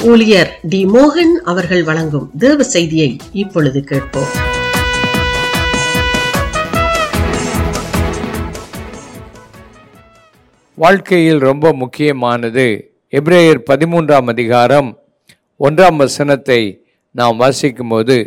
ஊழியர் டி மோகன் அவர்கள் வழங்கும் தேவ செய்தியை இப்பொழுது கேட்போம் வாழ்க்கையில் ரொம்ப முக்கியமானது எபிரேயர் பதிமூன்றாம் அதிகாரம் ஒன்றாம் வசனத்தை நாம் வாசிக்கும்போது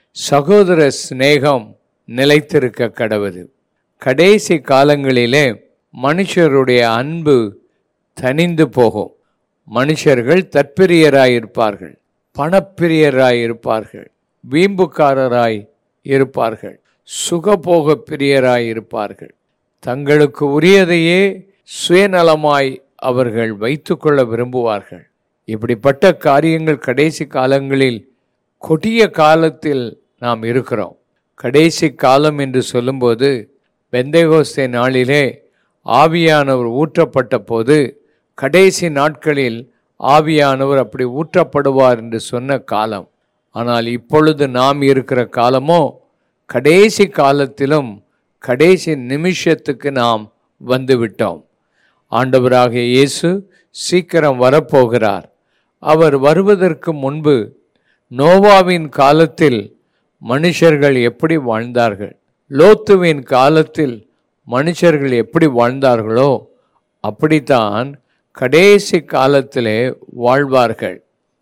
சகோதர சிநேகம் நிலைத்திருக்க கடவுது கடைசி காலங்களிலே மனுஷருடைய அன்பு தனிந்து போகும் மனுஷர்கள் தற்பிரியராய் இருப்பார்கள் பணப்பிரியராய் இருப்பார்கள் வீம்புக்காரராய் இருப்பார்கள் சுகபோக பிரியராய் இருப்பார்கள் தங்களுக்கு உரியதையே சுயநலமாய் அவர்கள் வைத்துக்கொள்ள விரும்புவார்கள் இப்படிப்பட்ட காரியங்கள் கடைசி காலங்களில் கொடிய காலத்தில் நாம் இருக்கிறோம் கடைசி காலம் என்று சொல்லும்போது பெந்தைகோஸ்தே நாளிலே ஆவியானவர் ஊற்றப்பட்ட போது கடைசி நாட்களில் ஆவியானவர் அப்படி ஊற்றப்படுவார் என்று சொன்ன காலம் ஆனால் இப்பொழுது நாம் இருக்கிற காலமோ கடைசி காலத்திலும் கடைசி நிமிஷத்துக்கு நாம் வந்துவிட்டோம் ஆண்டவராகிய இயேசு சீக்கிரம் வரப்போகிறார் அவர் வருவதற்கு முன்பு நோவாவின் காலத்தில் மனுஷர்கள் எப்படி வாழ்ந்தார்கள் லோத்துவின் காலத்தில் மனுஷர்கள் எப்படி வாழ்ந்தார்களோ அப்படித்தான் கடைசி காலத்திலே வாழ்வார்கள்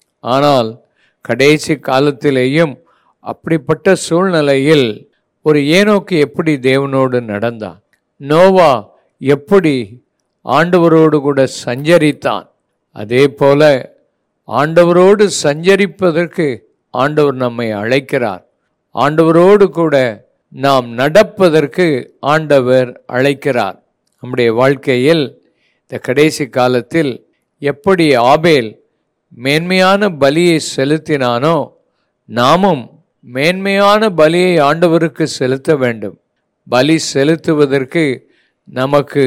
ஆனால் கடைசி காலத்திலேயும் அப்படிப்பட்ட சூழ்நிலையில் ஒரு ஏனோக்கு எப்படி தேவனோடு நடந்தான் நோவா எப்படி ஆண்டவரோடு கூட சஞ்சரித்தான் அதே போல ஆண்டவரோடு சஞ்சரிப்பதற்கு ஆண்டவர் நம்மை அழைக்கிறார் ஆண்டவரோடு கூட நாம் நடப்பதற்கு ஆண்டவர் அழைக்கிறார் நம்முடைய வாழ்க்கையில் இந்த கடைசி காலத்தில் எப்படி ஆபேல் மேன்மையான பலியை செலுத்தினானோ நாமும் மேன்மையான பலியை ஆண்டவருக்கு செலுத்த வேண்டும் பலி செலுத்துவதற்கு நமக்கு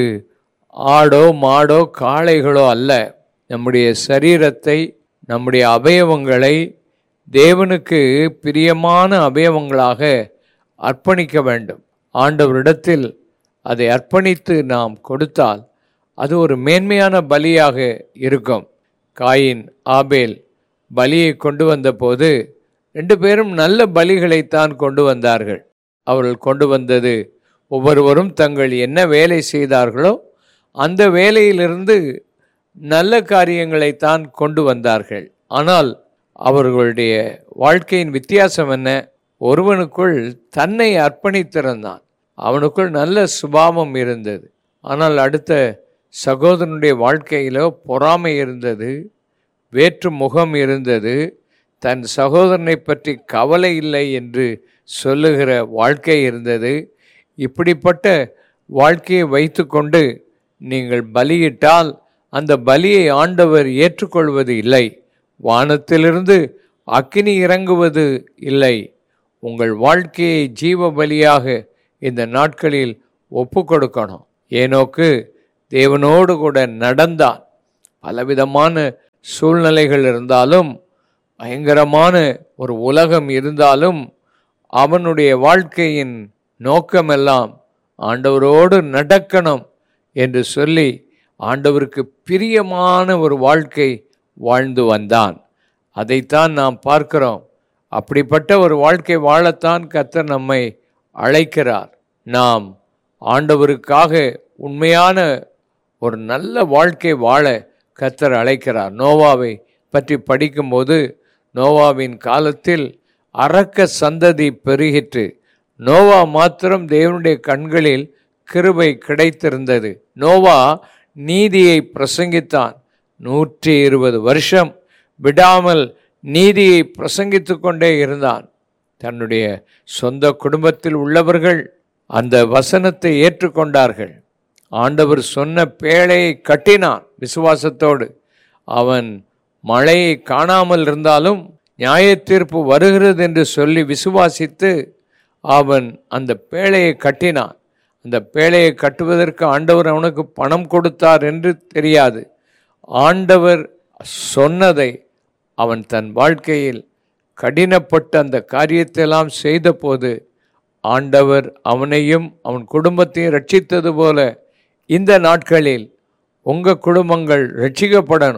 ஆடோ மாடோ காளைகளோ அல்ல நம்முடைய சரீரத்தை நம்முடைய அவயவங்களை தேவனுக்கு பிரியமான அவயவங்களாக அர்ப்பணிக்க வேண்டும் ஆண்டவரிடத்தில் அதை அர்ப்பணித்து நாம் கொடுத்தால் அது ஒரு மேன்மையான பலியாக இருக்கும் காயின் ஆபேல் பலியை கொண்டு வந்தபோது ரெண்டு பேரும் நல்ல பலிகளைத்தான் கொண்டு வந்தார்கள் அவர்கள் கொண்டு வந்தது ஒவ்வொருவரும் தங்கள் என்ன வேலை செய்தார்களோ அந்த வேலையிலிருந்து நல்ல காரியங்களைத்தான் கொண்டு வந்தார்கள் ஆனால் அவர்களுடைய வாழ்க்கையின் வித்தியாசம் என்ன ஒருவனுக்குள் தன்னை அர்ப்பணித்திருந்தான் அவனுக்குள் நல்ல சுபாவம் இருந்தது ஆனால் அடுத்த சகோதரனுடைய வாழ்க்கையிலோ பொறாமை இருந்தது வேற்று முகம் இருந்தது தன் சகோதரனை பற்றி கவலை இல்லை என்று சொல்லுகிற வாழ்க்கை இருந்தது இப்படிப்பட்ட வாழ்க்கையை வைத்துக்கொண்டு நீங்கள் பலியிட்டால் அந்த பலியை ஆண்டவர் ஏற்றுக்கொள்வது இல்லை வானத்திலிருந்து அக்கினி இறங்குவது இல்லை உங்கள் வாழ்க்கையை ஜீவ பலியாக இந்த நாட்களில் ஒப்பு கொடுக்கணும் ஏனோக்கு தேவனோடு கூட நடந்தான் பலவிதமான சூழ்நிலைகள் இருந்தாலும் பயங்கரமான ஒரு உலகம் இருந்தாலும் அவனுடைய வாழ்க்கையின் நோக்கமெல்லாம் ஆண்டவரோடு நடக்கணும் என்று சொல்லி ஆண்டவருக்கு பிரியமான ஒரு வாழ்க்கை வாழ்ந்து வந்தான் அதைத்தான் நாம் பார்க்கிறோம் அப்படிப்பட்ட ஒரு வாழ்க்கை வாழத்தான் கர்த்தர் நம்மை அழைக்கிறார் நாம் ஆண்டவருக்காக உண்மையான ஒரு நல்ல வாழ்க்கை வாழ கர்த்தர் அழைக்கிறார் நோவாவை பற்றி படிக்கும்போது நோவாவின் காலத்தில் அரக்க சந்ததி பெருகிற்று நோவா மாத்திரம் தேவனுடைய கண்களில் கிருபை கிடைத்திருந்தது நோவா நீதியை பிரசங்கித்தான் நூற்றி இருபது வருஷம் விடாமல் நீதியை பிரசங்கித்து கொண்டே இருந்தான் தன்னுடைய சொந்த குடும்பத்தில் உள்ளவர்கள் அந்த வசனத்தை ஏற்றுக்கொண்டார்கள் ஆண்டவர் சொன்ன பேழையை கட்டினான் விசுவாசத்தோடு அவன் மழையை காணாமல் இருந்தாலும் நியாய தீர்ப்பு வருகிறது என்று சொல்லி விசுவாசித்து அவன் அந்த பேழையை கட்டினான் அந்த பேழையை கட்டுவதற்கு ஆண்டவர் அவனுக்கு பணம் கொடுத்தார் என்று தெரியாது ஆண்டவர் சொன்னதை அவன் தன் வாழ்க்கையில் கடினப்பட்ட அந்த காரியத்தையெல்லாம் செய்தபோது ஆண்டவர் அவனையும் அவன் குடும்பத்தையும் ரட்சித்தது போல இந்த நாட்களில் உங்கள் குடும்பங்கள் ரட்சிக்கப்படணும்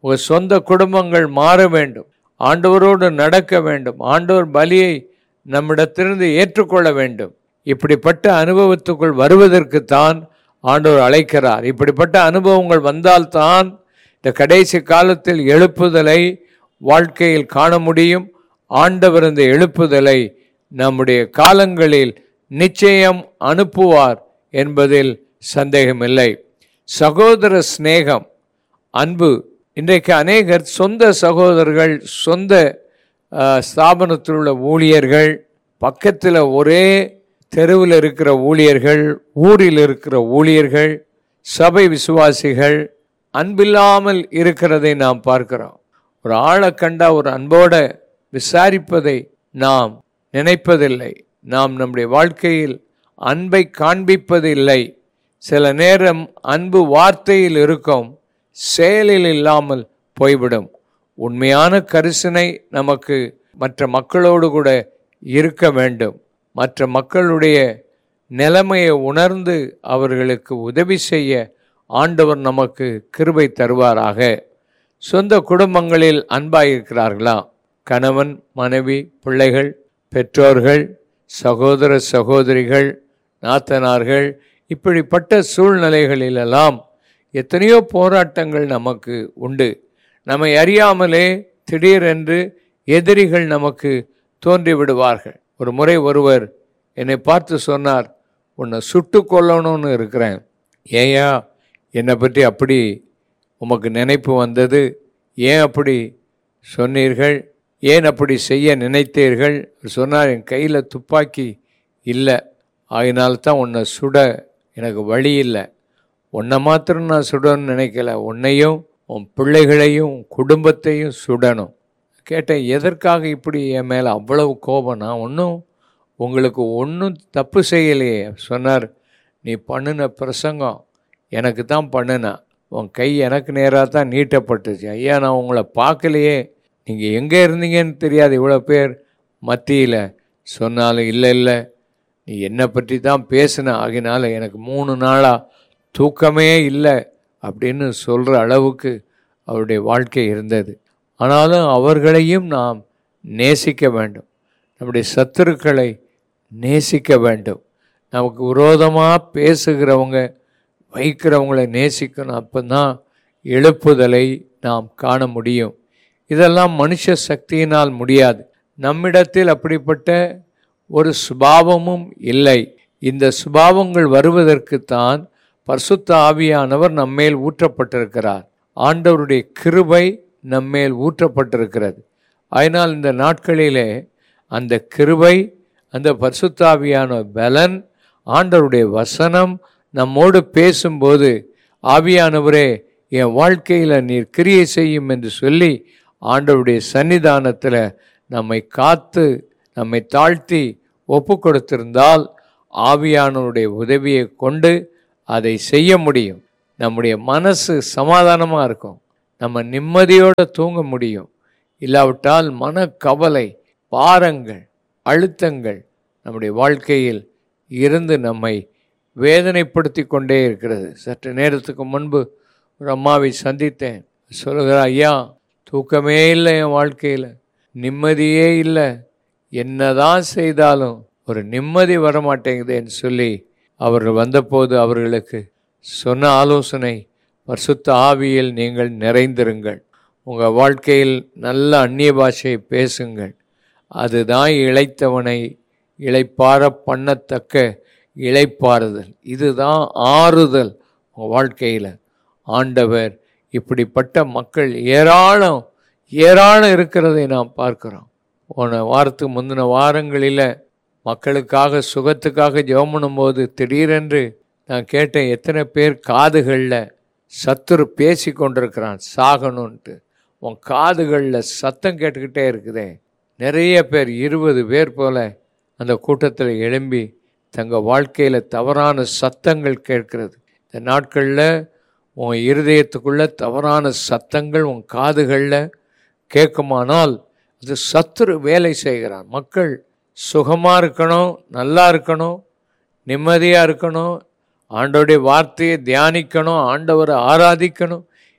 உங்கள் சொந்த குடும்பங்கள் மாற வேண்டும் ஆண்டவரோடு நடக்க வேண்டும் ஆண்டவர் பலியை நம்மிடத்திலிருந்து ஏற்றுக்கொள்ள வேண்டும் இப்படிப்பட்ட அனுபவத்துக்குள் வருவதற்குத்தான் ஆண்டவர் அழைக்கிறார் இப்படிப்பட்ட அனுபவங்கள் வந்தால்தான் இந்த கடைசி காலத்தில் எழுப்புதலை வாழ்க்கையில் காண முடியும் ஆண்டவர் இந்த எழுப்புதலை நம்முடைய காலங்களில் நிச்சயம் அனுப்புவார் என்பதில் சந்தேகமில்லை சகோதர சிநேகம் அன்பு இன்றைக்கு அநேகர் சொந்த சகோதரர்கள் சொந்த அஹ், ஸ்தாபனத்தில் உள்ள ஊழியர்கள் பக்கத்தில் ஒரே தெருவில் இருக்கிற ஊழியர்கள் ஊரில் இருக்கிற ஊழியர்கள் சபை விசுவாசிகள் அன்பில்லாமல் இருக்கிறதை நாம் பார்க்கிறோம் ஒரு ஆளை கண்டா ஒரு அன்போட விசாரிப்பதை நாம் நினைப்பதில்லை நாம் நம்முடைய வாழ்க்கையில் அன்பை காண்பிப்பதில்லை சில நேரம் அன்பு வார்த்தையில் இருக்கும் செயலில் இல்லாமல் போய்விடும் உண்மையான கரிசனை நமக்கு மற்ற மக்களோடு கூட இருக்க வேண்டும் மற்ற மக்களுடைய நிலைமையை உணர்ந்து அவர்களுக்கு உதவி செய்ய ஆண்டவர் நமக்கு கிருபை தருவாராக சொந்த குடும்பங்களில் அன்பாயிருக்கிறார்களா கணவன் மனைவி பிள்ளைகள் பெற்றோர்கள் சகோதர சகோதரிகள் நாத்தனார்கள் இப்படிப்பட்ட சூழ்நிலைகளிலெல்லாம் எத்தனையோ போராட்டங்கள் நமக்கு உண்டு நம்மை அறியாமலே திடீரென்று எதிரிகள் நமக்கு தோன்றி விடுவார்கள் ஒரு முறை ஒருவர் என்னை பார்த்து சொன்னார் உன்னை சுட்டு கொல்லணும்னு இருக்கிறேன் ஏயா என்னை பற்றி அப்படி உமக்கு நினைப்பு வந்தது ஏன் அப்படி சொன்னீர்கள் ஏன் அப்படி செய்ய நினைத்தீர்கள் அவர் சொன்னார் என் கையில் துப்பாக்கி இல்லை அதனால தான் உன்னை சுட எனக்கு வழி இல்லை உன்னை மாத்திரம் நான் சுடணும்னு நினைக்கல உன்னையும் உன் பிள்ளைகளையும் உன் குடும்பத்தையும் சுடணும் கேட்டேன் எதற்காக இப்படி என் மேலே அவ்வளவு கோபம் நான் ஒன்றும் உங்களுக்கு ஒன்றும் தப்பு செய்யலையே சொன்னார் நீ பண்ணின பிரசங்கம் எனக்கு தான் பண்ணுன உன் கை எனக்கு நேராக தான் நீட்டப்பட்டுச்சு ஐயா நான் உங்களை பார்க்கலையே நீங்கள் எங்கே இருந்தீங்கன்னு தெரியாது இவ்வளோ பேர் மத்தியில் சொன்னாலும் இல்லை இல்லை நீ என்னை பற்றி தான் பேசின ஆகினால எனக்கு மூணு நாளாக தூக்கமே இல்லை அப்படின்னு சொல்கிற அளவுக்கு அவருடைய வாழ்க்கை இருந்தது ஆனாலும் அவர்களையும் நாம் நேசிக்க வேண்டும் நம்முடைய சத்துருக்களை நேசிக்க வேண்டும் நமக்கு விரோதமாக பேசுகிறவங்க வைக்கிறவங்களை நேசிக்கணும் அப்போ தான் எழுப்புதலை நாம் காண முடியும் இதெல்லாம் மனுஷ சக்தியினால் முடியாது நம்மிடத்தில் அப்படிப்பட்ட ஒரு சுபாவமும் இல்லை இந்த சுபாவங்கள் வருவதற்குத்தான் பரிசுத்த ஆவியானவர் நம்மேல் ஊற்றப்பட்டிருக்கிறார் ஆண்டவருடைய கிருபை நம்மேல் ஊற்றப்பட்டிருக்கிறது அதனால் இந்த நாட்களிலே அந்த கிருபை அந்த பரிசுத்தாவியான பலன் ஆண்டவருடைய வசனம் நம்மோடு பேசும்போது ஆவியானவரே என் வாழ்க்கையில் நீர் கிரியை செய்யும் என்று சொல்லி ஆண்டவருடைய சன்னிதானத்தில் நம்மை காத்து நம்மை தாழ்த்தி ஒப்பு கொடுத்திருந்தால் ஆவியானவருடைய உதவியை கொண்டு அதை செய்ய முடியும் நம்முடைய மனசு சமாதானமாக இருக்கும் நம்ம நிம்மதியோடு தூங்க முடியும் இல்லாவிட்டால் மனக்கவலை பாரங்கள் அழுத்தங்கள் நம்முடைய வாழ்க்கையில் இருந்து நம்மை வேதனைப்படுத்தி கொண்டே இருக்கிறது சற்று நேரத்துக்கு முன்பு ஒரு அம்மாவை சந்தித்தேன் சொல்லுகிற ஐயா தூக்கமே இல்லை என் வாழ்க்கையில் நிம்மதியே இல்லை என்னதான் செய்தாலும் ஒரு நிம்மதி வரமாட்டேங்குதேன்னு சொல்லி அவர்கள் வந்தபோது அவர்களுக்கு சொன்ன ஆலோசனை பரிசுத்த ஆவியில் நீங்கள் நிறைந்திருங்கள் உங்கள் வாழ்க்கையில் நல்ல அந்நிய பாஷையை பேசுங்கள் அதுதான் இளைத்தவனை இளைப்பார பண்ணத்தக்க இளைப்பாறுதல் இதுதான் ஆறுதல் உங்கள் வாழ்க்கையில் ஆண்டவர் இப்படிப்பட்ட மக்கள் ஏராளம் ஏராளம் இருக்கிறதை நாம் பார்க்கிறோம் போன வாரத்துக்கு முந்தின வாரங்களில் மக்களுக்காக சுகத்துக்காக ஜெபம் பண்ணும்போது திடீரென்று நான் கேட்டேன் எத்தனை பேர் காதுகளில் சத்துரு பேசி கொண்டிருக்கிறான் சாகணுன்ட்டு உன் காதுகளில் சத்தம் கேட்டுக்கிட்டே இருக்குதே நிறைய பேர் இருபது பேர் போல அந்த கூட்டத்தில் எழும்பி தங்கள் வாழ்க்கையில் தவறான சத்தங்கள் கேட்கிறது இந்த நாட்களில் உன் இருதயத்துக்குள்ள தவறான சத்தங்கள் உன் காதுகளில் கேட்குமானால் அது சத்துரு வேலை செய்கிறான் மக்கள் சுகமாக இருக்கணும் நல்லா இருக்கணும் நிம்மதியாக இருக்கணும் ஆண்டவருடைய வார்த்தையை தியானிக்கணும் ஆண்டவரை ஆராதிக்கணும்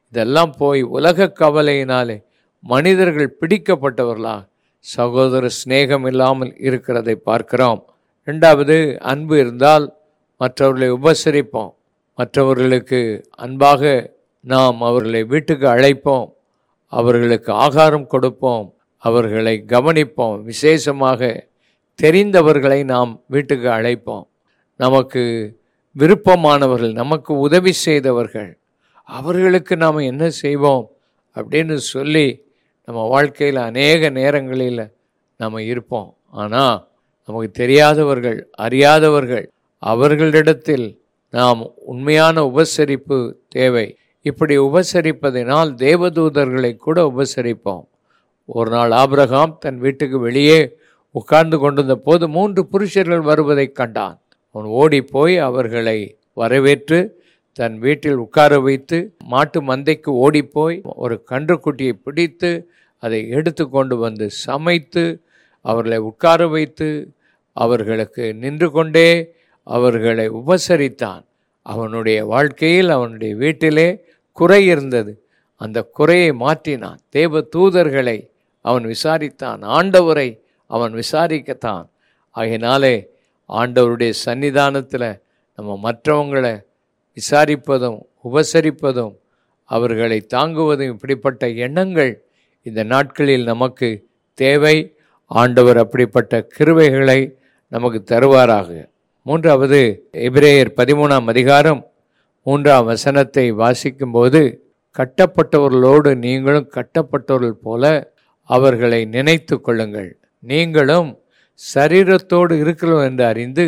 இதெல்லாம் போய் உலக கவலையினாலே மனிதர்கள் பிடிக்கப்பட்டவர்களாக சகோதர சிநேகம் இல்லாமல் இருக்கிறதை பார்க்கிறோம் ரெண்டாவது அன்பு இருந்தால் மற்றவர்களை உபசரிப்போம் மற்றவர்களுக்கு அன்பாக நாம் அவர்களை வீட்டுக்கு அழைப்போம் அவர்களுக்கு ஆகாரம் கொடுப்போம் அவர்களை கவனிப்போம் விசேஷமாக தெரிந்தவர்களை நாம் வீட்டுக்கு அழைப்போம் நமக்கு விருப்பமானவர்கள் நமக்கு உதவி செய்தவர்கள் அவர்களுக்கு நாம் என்ன செய்வோம் அப்படின்னு சொல்லி நம்ம வாழ்க்கையில் அநேக நேரங்களில் நம்ம இருப்போம் ஆனால் நமக்கு தெரியாதவர்கள் அறியாதவர்கள் அவர்களிடத்தில் நாம் உண்மையான உபசரிப்பு தேவை இப்படி உபசரிப்பதினால் தேவதூதர்களை கூட உபசரிப்போம் ஒரு நாள் ஆபிரகாம் தன் வீட்டுக்கு வெளியே உட்கார்ந்து கொண்டிருந்த போது மூன்று புருஷர்கள் வருவதைக் கண்டான் அவன் ஓடி போய் அவர்களை வரவேற்று தன் வீட்டில் உட்கார வைத்து மாட்டு மந்தைக்கு ஓடிப்போய் ஒரு கன்றுக்குட்டியை பிடித்து அதை எடுத்து கொண்டு வந்து சமைத்து அவர்களை உட்கார வைத்து அவர்களுக்கு நின்று கொண்டே அவர்களை உபசரித்தான் அவனுடைய வாழ்க்கையில் அவனுடைய வீட்டிலே குறை இருந்தது அந்த குறையை மாற்றினான் தேவ தூதர்களை அவன் விசாரித்தான் ஆண்டவரை அவன் விசாரிக்கத்தான் ஆகையினாலே ஆண்டவருடைய சன்னிதானத்தில் நம்ம மற்றவங்களை விசாரிப்பதும் உபசரிப்பதும் அவர்களை தாங்குவதும் இப்படிப்பட்ட எண்ணங்கள் இந்த நாட்களில் நமக்கு தேவை ஆண்டவர் அப்படிப்பட்ட கிருவைகளை நமக்கு தருவாராக மூன்றாவது எபிரேயர் பதிமூணாம் அதிகாரம் மூன்றாம் வசனத்தை வாசிக்கும்போது கட்டப்பட்டவர்களோடு நீங்களும் கட்டப்பட்டவர்கள் போல அவர்களை நினைத்து கொள்ளுங்கள் நீங்களும் சரீரத்தோடு இருக்கிறோம் என்று அறிந்து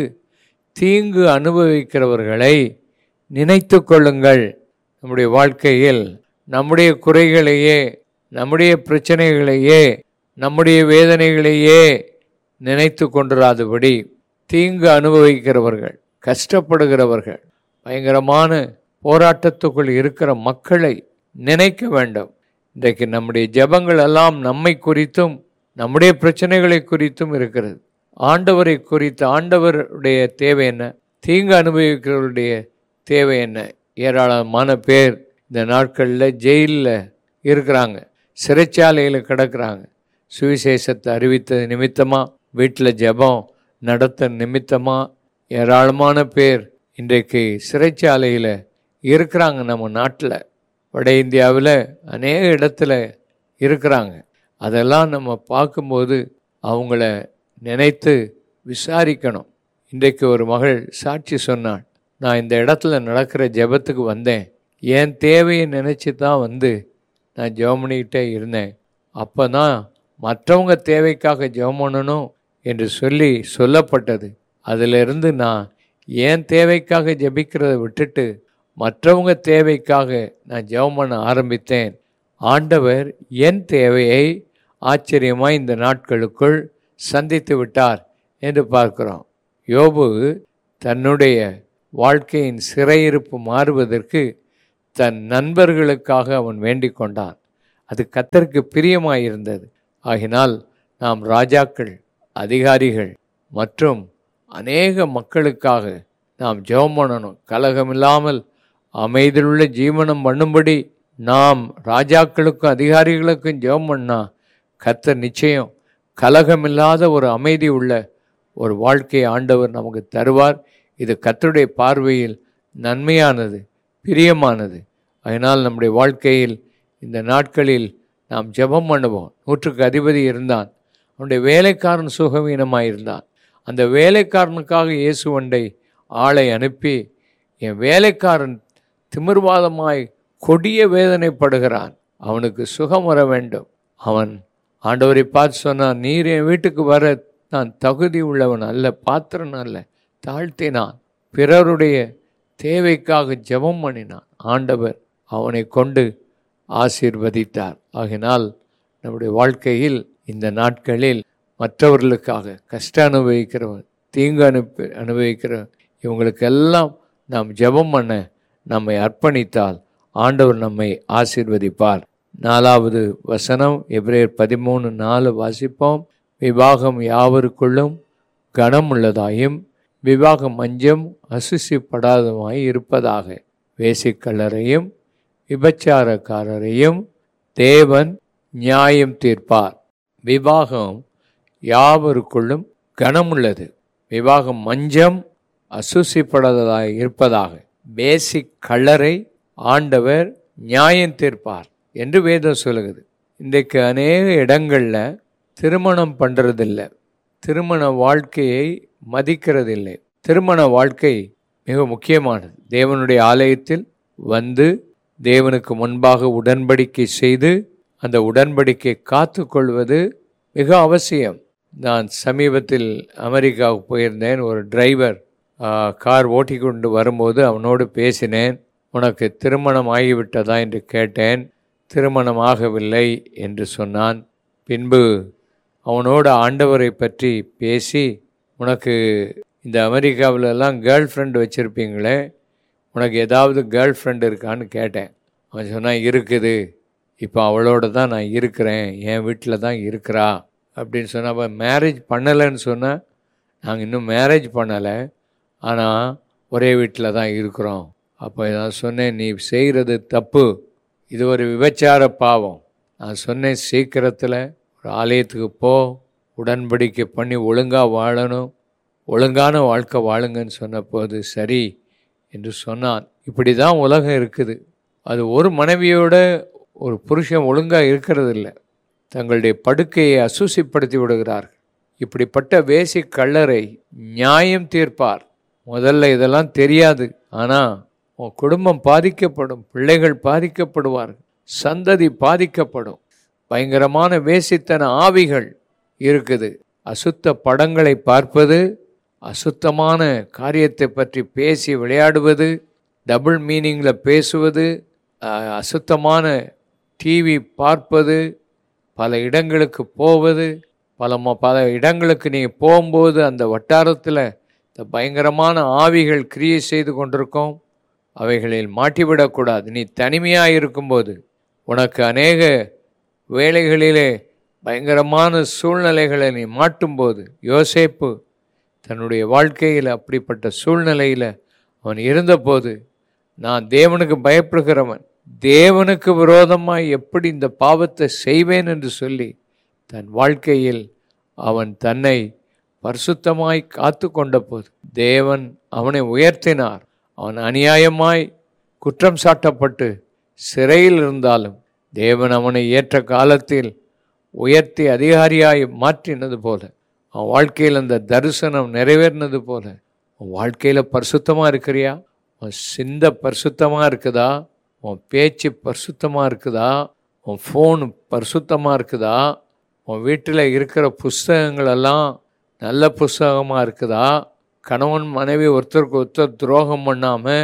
தீங்கு அனுபவிக்கிறவர்களை நினைத்து கொள்ளுங்கள் நம்முடைய வாழ்க்கையில் நம்முடைய குறைகளையே நம்முடைய பிரச்சனைகளையே நம்முடைய வேதனைகளையே நினைத்து கொண்டிராதபடி தீங்கு அனுபவிக்கிறவர்கள் கஷ்டப்படுகிறவர்கள் பயங்கரமான போராட்டத்துக்குள் இருக்கிற மக்களை நினைக்க வேண்டும் இன்றைக்கு நம்முடைய ஜெபங்கள் எல்லாம் நம்மை குறித்தும் நம்முடைய பிரச்சனைகளை குறித்தும் இருக்கிறது ஆண்டவரை குறித்து ஆண்டவருடைய தேவை என்ன தீங்கு அனுபவிக்கிறவருடைய தேவை என்ன ஏராளமான பேர் இந்த நாட்களில் ஜெயிலில் இருக்கிறாங்க சிறைச்சாலையில் கிடக்கிறாங்க சுவிசேஷத்தை அறிவித்தது நிமித்தமாக வீட்டில் ஜெபம் நடத்த நிமித்தமாக ஏராளமான பேர் இன்றைக்கு சிறைச்சாலையில் இருக்கிறாங்க நம்ம நாட்டில் வட இந்தியாவில் அநேக இடத்துல இருக்கிறாங்க அதெல்லாம் நம்ம பார்க்கும்போது அவங்கள நினைத்து விசாரிக்கணும் இன்றைக்கு ஒரு மகள் சாட்சி சொன்னாள் நான் இந்த இடத்துல நடக்கிற ஜெபத்துக்கு வந்தேன் என் தேவையை நினச்சி தான் வந்து நான் ஜெபம் பண்ணிக்கிட்டே இருந்தேன் அப்போ தான் மற்றவங்க தேவைக்காக ஜெபம் பண்ணணும் என்று சொல்லி சொல்லப்பட்டது அதிலிருந்து நான் என் தேவைக்காக ஜெபிக்கிறத விட்டுட்டு மற்றவங்க தேவைக்காக நான் ஜெபம் பண்ண ஆரம்பித்தேன் ஆண்டவர் என் தேவையை ஆச்சரியமாய் இந்த நாட்களுக்குள் சந்தித்து விட்டார் என்று பார்க்கிறோம் யோபு தன்னுடைய வாழ்க்கையின் சிறையிருப்பு மாறுவதற்கு தன் நண்பர்களுக்காக அவன் வேண்டிக் கொண்டான் அது கத்தருக்கு பிரியமாயிருந்தது ஆகினால் நாம் ராஜாக்கள் அதிகாரிகள் மற்றும் அநேக மக்களுக்காக நாம் ஜெபம் பண்ணணும் கலகமில்லாமல் அமைதியுள்ள ஜீவனம் பண்ணும்படி நாம் ராஜாக்களுக்கும் அதிகாரிகளுக்கும் ஜெபம் பண்ணா கத்தர் நிச்சயம் கலகமில்லாத ஒரு அமைதி உள்ள ஒரு வாழ்க்கையை ஆண்டவர் நமக்கு தருவார் இது கத்தருடைய பார்வையில் நன்மையானது பிரியமானது அதனால் நம்முடைய வாழ்க்கையில் இந்த நாட்களில் நாம் ஜெபம் பண்ணுவோம் நூற்றுக்கு அதிபதி இருந்தான் அவனுடைய வேலைக்காரன் சுகவீனமாக இருந்தான் அந்த வேலைக்காரனுக்காக இயேசுவண்டை ஆளை அனுப்பி என் வேலைக்காரன் திமிர்வாதமாய் கொடிய வேதனைப்படுகிறான் அவனுக்கு சுகம் வர வேண்டும் அவன் ஆண்டவரை பார்த்து சொன்னான் நீர் என் வீட்டுக்கு வர நான் தகுதி உள்ளவன் அல்ல பாத்திரன் அல்ல தாழ்த்தினான் பிறருடைய தேவைக்காக ஜெபம் பண்ணினான் ஆண்டவர் அவனை கொண்டு ஆசீர்வதித்தார் ஆகினால் நம்முடைய வாழ்க்கையில் இந்த நாட்களில் மற்றவர்களுக்காக கஷ்ட அனுபவிக்கிறவன் தீங்கு அனுப்பி அனுபவிக்கிறவன் இவங்களுக்கெல்லாம் நாம் ஜெபம் பண்ண நம்மை அர்ப்பணித்தால் ஆண்டவர் நம்மை ஆசீர்வதிப்பார் நாலாவது வசனம் எப்ரேர் பதிமூணு நாலு வாசிப்போம் விவாகம் யாவருக்குள்ளும் கனமுள்ளதாயும் விவாகம் மஞ்சம் அசுசிப்படாதமாய் இருப்பதாக வேசிக்கல்லறையும் விபச்சாரக்காரரையும் தேவன் நியாயம் தீர்ப்பார் விவாகம் யாவருக்குள்ளும் கனமுள்ளது விவாகம் மஞ்சம் அசுசிப்படாததாக இருப்பதாக பேசிக் கள்ளரை ஆண்டவர் நியாயம் தீர்ப்பார் என்று வேதம் சொல்லுகிறது இன்றைக்கு அநேக இடங்களில் திருமணம் பண்ணுறதில்லை திருமண வாழ்க்கையை மதிக்கிறதில்லை திருமண வாழ்க்கை மிக முக்கியமானது தேவனுடைய ஆலயத்தில் வந்து தேவனுக்கு முன்பாக உடன்படிக்கை செய்து அந்த உடன்படிக்கை காத்து கொள்வது மிக அவசியம் நான் சமீபத்தில் அமெரிக்காவுக்கு போயிருந்தேன் ஒரு டிரைவர் கார் ஓட்டி கொண்டு வரும்போது அவனோடு பேசினேன் உனக்கு திருமணம் ஆகிவிட்டதா என்று கேட்டேன் திருமணம் ஆகவில்லை என்று சொன்னான் பின்பு அவனோட ஆண்டவரை பற்றி பேசி உனக்கு இந்த அமெரிக்காவிலெல்லாம் கேர்ள் ஃப்ரெண்ட் வச்சுருப்பீங்களே உனக்கு ஏதாவது கேர்ள் ஃப்ரெண்ட் இருக்கான்னு கேட்டேன் அவன் சொன்னான் இருக்குது இப்போ அவளோட தான் நான் இருக்கிறேன் என் வீட்டில் தான் இருக்கிறா அப்படின்னு சொன்னால் அப்போ மேரேஜ் பண்ணலைன்னு சொன்னால் நாங்கள் இன்னும் மேரேஜ் பண்ணலை ஆனால் ஒரே வீட்டில் தான் இருக்கிறோம் அப்போ நான் சொன்னேன் நீ செய்கிறது தப்பு இது ஒரு விபச்சார பாவம் நான் சொன்னேன் சீக்கிரத்தில் ஒரு ஆலயத்துக்கு போ உடன்படிக்கை பண்ணி ஒழுங்காக வாழணும் ஒழுங்கான வாழ்க்கை வாழுங்கன்னு சொன்னபோது சரி என்று சொன்னான் இப்படி தான் உலகம் இருக்குது அது ஒரு மனைவியோட ஒரு புருஷன் ஒழுங்காக இருக்கிறது இல்லை தங்களுடைய படுக்கையை அசூசிப்படுத்தி விடுகிறார்கள் இப்படிப்பட்ட வேசி கள்ளரை நியாயம் தீர்ப்பார் முதல்ல இதெல்லாம் தெரியாது ஆனால் உன் குடும்பம் பாதிக்கப்படும் பிள்ளைகள் பாதிக்கப்படுவார்கள் சந்ததி பாதிக்கப்படும் பயங்கரமான வேசித்தன ஆவிகள் இருக்குது அசுத்த படங்களை பார்ப்பது அசுத்தமான காரியத்தை பற்றி பேசி விளையாடுவது டபுள் மீனிங்கில் பேசுவது அஹ், அசுத்தமான டிவி பார்ப்பது பல இடங்களுக்கு போவது பல ம பல இடங்களுக்கு நீங்கள் போகும்போது அந்த வட்டாரத்தில் இந்த பயங்கரமான ஆவிகள் கிரியை செய்து கொண்டிருக்கோம் அவைகளில் மாட்டிவிடக்கூடாது நீ தனிமையாக இருக்கும்போது உனக்கு அநேக வேலைகளிலே பயங்கரமான சூழ்நிலைகளை நீ மாட்டும்போது யோசேப்பு தன்னுடைய வாழ்க்கையில் அப்படிப்பட்ட சூழ்நிலையில் அவன் இருந்தபோது நான் தேவனுக்கு பயப்படுகிறவன் தேவனுக்கு விரோதமாய் எப்படி இந்த பாவத்தை செய்வேன் என்று சொல்லி தன் வாழ்க்கையில் அவன் தன்னை பரிசுத்தமாய் காத்து கொண்டபோது தேவன் அவனை உயர்த்தினார் அவன் அநியாயமாய் குற்றம் சாட்டப்பட்டு சிறையில் இருந்தாலும் தேவன் அவனை ஏற்ற காலத்தில் உயர்த்தி அதிகாரியாய் மாற்றினது போல அவன் வாழ்க்கையில் அந்த தரிசனம் நிறைவேறினது போல உன் வாழ்க்கையில் பரிசுத்தமாக இருக்கிறியா உன் சிந்த பரிசுத்தமாக இருக்குதா உன் பேச்சு பரிசுத்தமாக இருக்குதா உன் ஃபோன் பரிசுத்தமாக இருக்குதா உன் வீட்டில் இருக்கிற புஸ்தகங்கள் எல்லாம் நல்ல புஸ்தகமாக இருக்குதா கணவன் மனைவி ஒருத்தருக்கு ஒருத்தர் துரோகம் பண்ணாமல்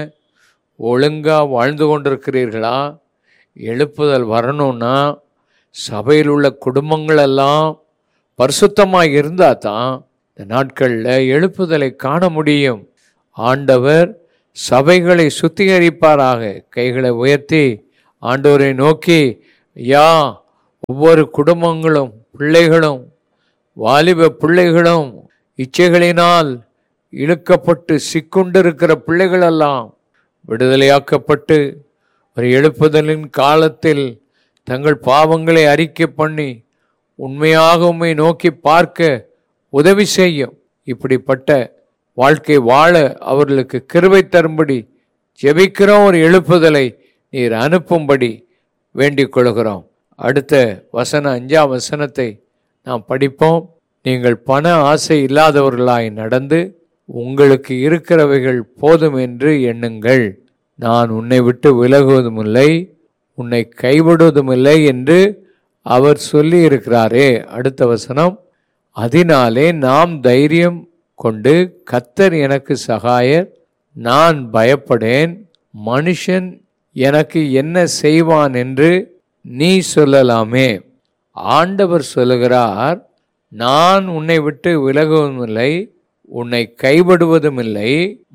ஒழுங்காக வாழ்ந்து கொண்டிருக்கிறீர்களா எழுப்புதல் வரணும்னா சபையில் உள்ள குடும்பங்கள் எல்லாம் பரிசுத்தமாக இருந்தால் தான் இந்த நாட்களில் எழுப்புதலை காண முடியும் ஆண்டவர் சபைகளை சுத்திகரிப்பாராக கைகளை உயர்த்தி ஆண்டவரை நோக்கி யா ஒவ்வொரு குடும்பங்களும் பிள்ளைகளும் வாலிப பிள்ளைகளும் இச்சைகளினால் இழுக்கப்பட்டு சிக்குண்டிருக்கிற பிள்ளைகளெல்லாம் விடுதலையாக்கப்பட்டு ஒரு எழுப்புதலின் காலத்தில் தங்கள் பாவங்களை அறிக்கை பண்ணி உண்மையாக உம்மை நோக்கி பார்க்க உதவி செய்யும் இப்படிப்பட்ட வாழ்க்கை வாழ அவர்களுக்கு கிருபை தரும்படி ஜெபிக்கிறோம் ஒரு எழுப்புதலை நீர் அனுப்பும்படி வேண்டிக் கொள்கிறோம் அடுத்த வசன அஞ்சாம் வசனத்தை நாம் படிப்போம் நீங்கள் பண ஆசை இல்லாதவர்களாய் நடந்து உங்களுக்கு இருக்கிறவைகள் போதும் என்று எண்ணுங்கள் நான் உன்னை விட்டு விலகுவதுமில்லை உன்னை கைவிடுவதுமில்லை என்று அவர் சொல்லி இருக்கிறாரே அடுத்த வசனம் அதனாலே நாம் தைரியம் கொண்டு கத்தர் எனக்கு சகாயர் நான் பயப்படேன் மனுஷன் எனக்கு என்ன செய்வான் என்று நீ சொல்லலாமே ஆண்டவர் சொல்லுகிறார் நான் உன்னை விட்டு விலகுவதுமில்லை உன்னை கைவிடுவதுமில்லை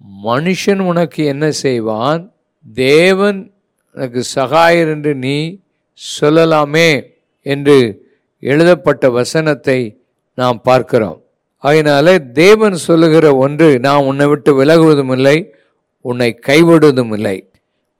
மனுஷன் உனக்கு என்ன செய்வான் தேவன் எனக்கு சகாயர் என்று நீ சொல்லலாமே என்று எழுதப்பட்ட வசனத்தை நாம் பார்க்கிறோம் அதனால தேவன் சொல்லுகிற ஒன்று நான் உன்னை விட்டு விலகுவதும் இல்லை உன்னை கைவிடுவதும் இல்லை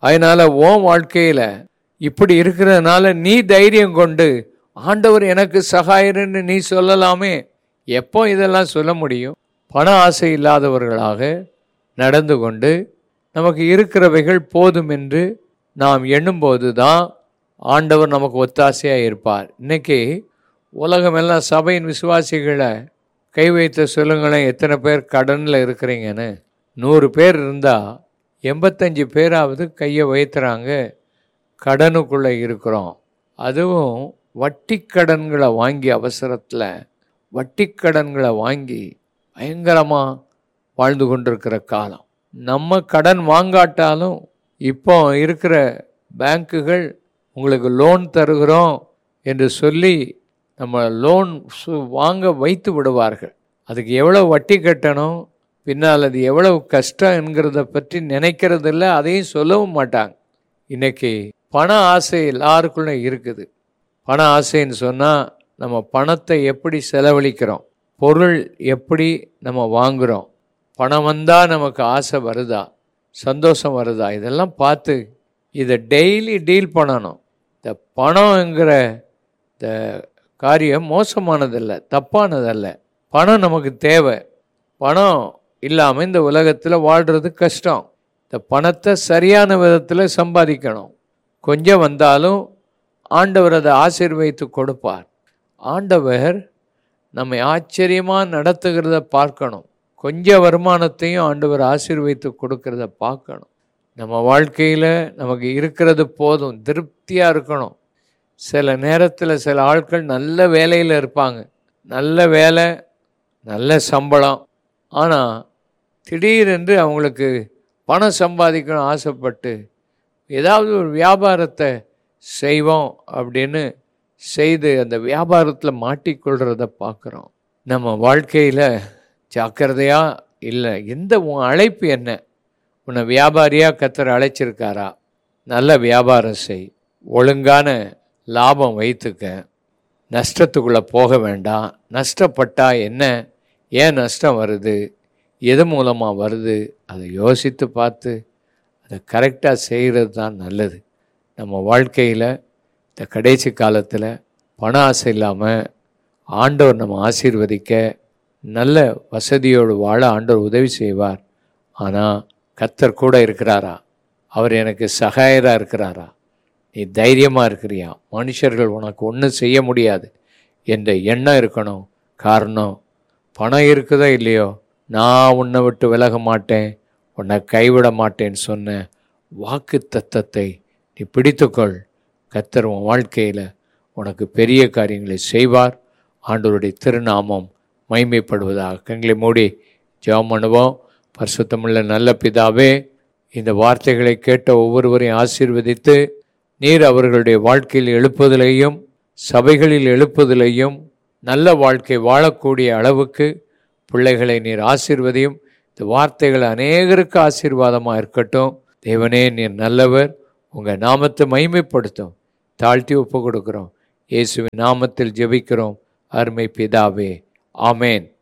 அதனால உன் வாழ்க்கையில இப்படி இருக்கிறதுனால நீ தைரியம் கொண்டு ஆண்டவர் எனக்கு சகாயர்னு நீ சொல்லலாமே எப்போ இதெல்லாம் சொல்ல முடியும் பண ஆசை இல்லாதவர்களாக நடந்து கொண்டு நமக்கு இருக்கிறவைகள் போதும் என்று நாம் எண்ணும்போது தான் ஆண்டவர் நமக்கு ஒத்தாசையாக இருப்பார் இன்னைக்கு உலகமெல்லாம் சபையின் விசுவாசிகளை கை வைத்த சொல்லுங்களேன் எத்தனை பேர் கடனில் இருக்கிறீங்கன்னு நூறு பேர் இருந்தால் எண்பத்தஞ்சு பேராவது கையை வைத்துறாங்க கடனுக்குள்ளே இருக்கிறோம் அதுவும் வட்டி கடன்களை வாங்கி அவசரத்தில் வட்டி கடன்களை வாங்கி பயங்கரமாக வாழ்ந்து கொண்டிருக்கிற காலம் நம்ம கடன் வாங்காட்டாலும் இப்போ இருக்கிற பேங்க்குகள் உங்களுக்கு லோன் தருகிறோம் என்று சொல்லி நம்ம லோன் சு- வாங்க வைத்து விடுவார்கள் அதுக்கு எவ்வளோ வட்டி கட்டணும் பின்னால் அது எவ்வளவு கஷ்டம் என்கிறத பற்றி நினைக்கிறதில்ல அதையும் சொல்லவும் மாட்டாங்க இன்னைக்கு பண ஆசை எல்லாருக்குள்ளே இருக்குது பண ஆசைன்னு சொன்னால் நம்ம பணத்தை எப்படி செலவழிக்கிறோம் பொருள் எப்படி நம்ம வாங்குகிறோம் பணம் வந்தால் நமக்கு ஆசை வருதா சந்தோஷம் வருதா இதெல்லாம் பார்த்து இதை டெய்லி டீல் பண்ணணும் இந்த பணம்ங்கிற இந்த காரியம் மோசமானதல்ல தப்பானதல்ல பணம் நமக்கு தேவை பணம் இல்லாமல் இந்த உலகத்தில் வாழ்கிறது கஷ்டம் இந்த பணத்தை சரியான விதத்தில் சம்பாதிக்கணும் கொஞ்சம் வந்தாலும் ஆண்டவர் அதை ஆசீர்வதித்து கொடுப்பார் ஆண்டவர் நம்மை ஆச்சரியமாக நடத்துகிறத பார்க்கணும் கொஞ்சம் வருமானத்தையும் ஆண்டவர் ஆசீர்வதித்து கொடுக்கறத பார்க்கணும் நம்ம வாழ்க்கையில் நமக்கு இருக்கிறது போதும் திருப்தியாக இருக்கணும் சில நேரத்தில் சில ஆட்கள் நல்ல வேலையில் இருப்பாங்க நல்ல வேலை நல்ல சம்பளம் ஆனால் திடீரென்று அவங்களுக்கு பணம் சம்பாதிக்கணும் ஆசைப்பட்டு ஏதாவது ஒரு வியாபாரத்தை செய்வோம் அப்படின்னு செய்து அந்த வியாபாரத்தில் மாட்டிக்கொள்கிறத பார்க்குறோம் நம்ம வாழ்க்கையில் ஜாக்கிரதையாக இல்லை எந்த உன் அழைப்பு என்ன உன்னை வியாபாரியாக கத்தர் அழைச்சிருக்காரா நல்ல வியாபாரம் செய் ஒழுங்கான லாபம் வைத்துக்க நஷ்டத்துக்குள்ளே போக வேண்டாம் நஷ்டப்பட்டா என்ன ஏன் நஷ்டம் வருது எது மூலமாக வருது அதை யோசித்து பார்த்து அதை கரெக்டாக செய்கிறது தான் நல்லது நம்ம வாழ்க்கையில் இந்த கடைசி காலத்தில் பண ஆசை இல்லாமல் ஆண்டவர் நம்ம ஆசீர்வதிக்க நல்ல வசதியோடு வாழ ஆண்டவர் உதவி செய்வார் ஆனால் கத்தர் கூட இருக்கிறாரா அவர் எனக்கு சகாயராக இருக்கிறாரா நீ தைரியமாக இருக்கிறியா மனுஷர்கள் உனக்கு ஒன்றும் செய்ய முடியாது என்ற எண்ணம் இருக்கணும் காரணம் பணம் இருக்குதோ இல்லையோ நான் உன்னை விட்டு விலக மாட்டேன் உன்னை கைவிட மாட்டேன்னு சொன்ன வாக்கு தத்தத்தை நீ பிடித்துக்கொள் கத்தர் உன் வாழ்க்கையில் உனக்கு பெரிய காரியங்களை செய்வார் ஆண்டவருடைய திருநாமம் மைமைப்படுவதாக கண்களை மூடி ஜெபம் பண்ணுவோம் பரிசுத்தமுள்ள நல்ல பிதாவே இந்த வார்த்தைகளை கேட்ட ஒவ்வொருவரையும் ஆசீர்வதித்து நீர் அவர்களுடைய வாழ்க்கையில் எழுப்புதலையும் சபைகளில் எழுப்புதலையும் நல்ல வாழ்க்கை வாழக்கூடிய அளவுக்கு பிள்ளைகளை நீர் ஆசீர்வதியும் இந்த வார்த்தைகள் அநேகருக்கு ஆசீர்வாதமாக இருக்கட்டும் தேவனே நீர் நல்லவர் உங்கள் நாமத்தை மைமைப்படுத்தும் தாழ்த்தி ஒப்பு கொடுக்குறோம் இயேசுவின் நாமத்தில் ஜெபிக்கிறோம் அருமை பிதாவே ஆமேன்